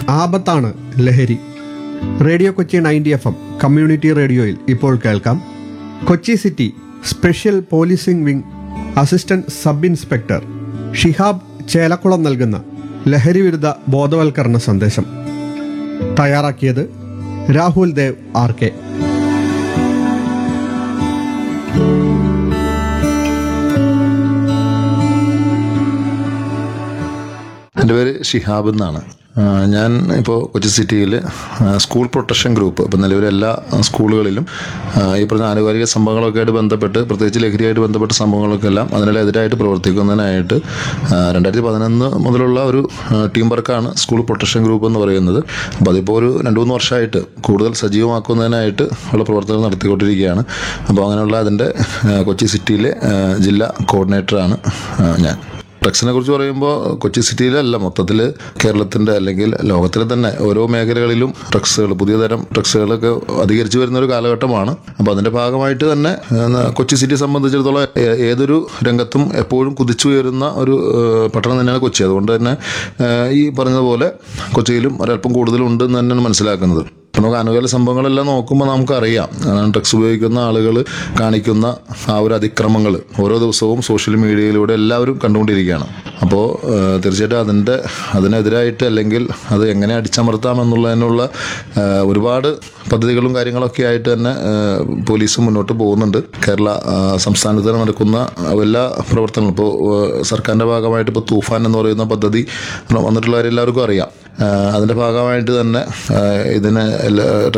ആപത്താണ് ലഹരി radio Kochi ninety F M community റേഡിയോയിൽ ഇപ്പോൾ കേൾക്കാം Kochi city special policing wing assistant sub inspector Shihab Chelakkulam നൽകുന്ന ലഹരി വിരുദ്ധ ബോധവൽക്കരണ സന്ദേശം തയ്യാറാക്കിയത് രാഹുൽ ദേവ് ആർ കെ എൻ്റെ പേര് ഷിഹാബ് എന്നാണ് ആ, ഞാൻ ഇപ്പോൾ കൊച്ചി സിറ്റിയിൽ സ്കൂൾ പ്രൊട്ടക്ഷൻ ഗ്രൂപ്പ് ഇപ്പം നിലവിൽ എല്ലാ സ്കൂളുകളിലും ആ, ഈ പറഞ്ഞ ആനുകാലിക സംഭവങ്ങളൊക്കെ ആയിട്ട് ബന്ധപ്പെട്ട് പ്രത്യേകിച്ച് ലഹരിയായിട്ട് ബന്ധപ്പെട്ട സംഭവങ്ങളൊക്കെ എല്ലാം അതിനെതിരായിട്ട് പ്രവർത്തിക്കുന്നതിനായിട്ട് ആ, രണ്ടായിരത്തി പതിനൊന്ന് മുതലുള്ള ഒരു ആ, ടീം വർക്കാണ് സ്കൂൾ പ്രൊട്ടക്ഷൻ ഗ്രൂപ്പ് എന്ന് പറയുന്നത് അപ്പോൾ അതിപ്പോൾ ഒരു രണ്ട് മൂന്ന് വർഷമായിട്ട് കൂടുതൽ സജീവമാക്കുന്നതിനായിട്ട് ഉള്ള പ്രവർത്തനങ്ങൾ നടത്തിക്കൊണ്ടിരിക്കുകയാണ് അപ്പോൾ അങ്ങനെയുള്ള അതിൻ്റെ ആ, കൊച്ചി സിറ്റിയിലെ ആ, ജില്ലാ കോർഡിനേറ്ററാണ് ആ, ഞാൻ ഡ്രഗ്സിനെ കുറിച്ച് പറയുമ്പോൾ കൊച്ചി സിറ്റിയിലല്ല മൊത്തത്തിൽ കേരളത്തിൻ്റെ അല്ലെങ്കിൽ ലോകത്തിലെ തന്നെ ഓരോ മേഖലകളിലും ഡ്രഗ്സുകൾ പുതിയ തരം ഡ്രഗ്സുകളൊക്കെ അധികരിച്ചു വരുന്ന ഒരു കാലഘട്ടമാണ് അപ്പോൾ അതിൻ്റെ ഭാഗമായിട്ട് തന്നെ ഏഹ്, കൊച്ചി സിറ്റി സംബന്ധിച്ചിടത്തോളം ഏ- ഏതൊരു രംഗത്തും എപ്പോഴും കുതിച്ചുയരുന്ന ഒരു ഏഹ്, പട്ടണം തന്നെയാണ് കൊച്ചി അതുകൊണ്ട് തന്നെ ഏഹ്, ഈ പറഞ്ഞതുപോലെ കൊച്ചിയിലും ഒരല്പം കൂടുതലുണ്ട് എന്ന് തന്നെയാണ് മനസ്സിലാക്കുന്നത് ഇപ്പം നമുക്ക് അനുകൂല സംഭവങ്ങളെല്ലാം നോക്കുമ്പോൾ നമുക്കറിയാം ഡ്രഗ്സ് ഉപയോഗിക്കുന്ന ആളുകൾ കാണിക്കുന്ന ആ ഒരു അതിക്രമങ്ങൾ ഓരോ ദിവസവും സോഷ്യൽ മീഡിയയിലൂടെ എല്ലാവരും കണ്ടുകൊണ്ടിരിക്കുകയാണ് അപ്പോൾ തീർച്ചയായിട്ടും അതിൻ്റെ അതിനെതിരായിട്ട് അല്ലെങ്കിൽ അത് എങ്ങനെ അടിച്ചമർത്താം എന്നുള്ളതിനുള്ള ആ, ഒരുപാട് പദ്ധതികളും കാര്യങ്ങളൊക്കെ ആയിട്ട് തന്നെ ആ, പോലീസ് മുന്നോട്ട് പോകുന്നുണ്ട് കേരള ആ, സംസ്ഥാനത്ത് നടക്കുന്ന എല്ലാ പ്രവർത്തനങ്ങളും ഇപ്പോൾ സർക്കാരിൻ്റെ ഭാഗമായിട്ട് ഇപ്പോൾ തൂഫാൻ എന്ന് പറയുന്ന പദ്ധതി വന്നിട്ടുള്ളവരെല്ലാവർക്കും അറിയാം ആ, അതിൻ്റെ ഭാഗമായിട്ട് തന്നെ ആ, ഇതിന് എല്ലാ